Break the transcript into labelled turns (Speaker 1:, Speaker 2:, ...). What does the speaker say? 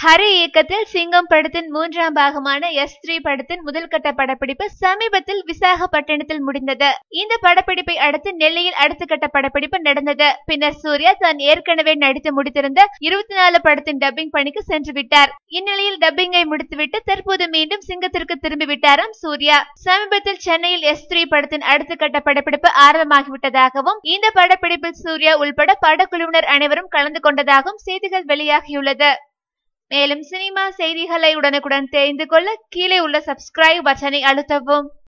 Speaker 1: ஹரி இயக்கத்தில் சிங்கம் படத்தின் மூன்றாம் பாகமான எஸ் த்ரீ படத்தின் முதல் கட்ட படப்பிடிப்பு சமீபத்தில் விசாகப்பட்டினத்தில் முடிந்தது இந்த படப்பிடிப்பை அடுத்து நெல்லையில் அடுத்த கட்ட படப்பிடிப்பு நடந்தது பின்னர் சூர்யா தான் ஏற்கனவே நடித்து முடித்திருந்த இருபத்தி நாலு படத்தின் டப்பிங் பணிக்கு சென்று விட்டார் இந்நிலையில் டப்பிங்கை முடித்துவிட்டு தற்போது மீண்டும் சிங்கத்திற்கு திரும்பி விட்டாராம் சூர்யா சமீபத்தில் சென்னையில் எஸ் த்ரீ படத்தின் அடுத்த கட்ட படப்பிடிப்பு ஆரம்பமாகிவிட்டதாகவும் இந்த படப்பிடிப்பில் சூர்யா உள்பட படக்குழுவினர் அனைவரும் கலந்து கொண்டதாகவும் செய்திகள் வெளியாகியுள்ளது மேலும் சினிமா செய்திகளை உடனுக்குடன் தெரிந்து கொள்ள கீழே உள்ள சப்ஸ்கிரைப் பட்டனை அழுத்தவும்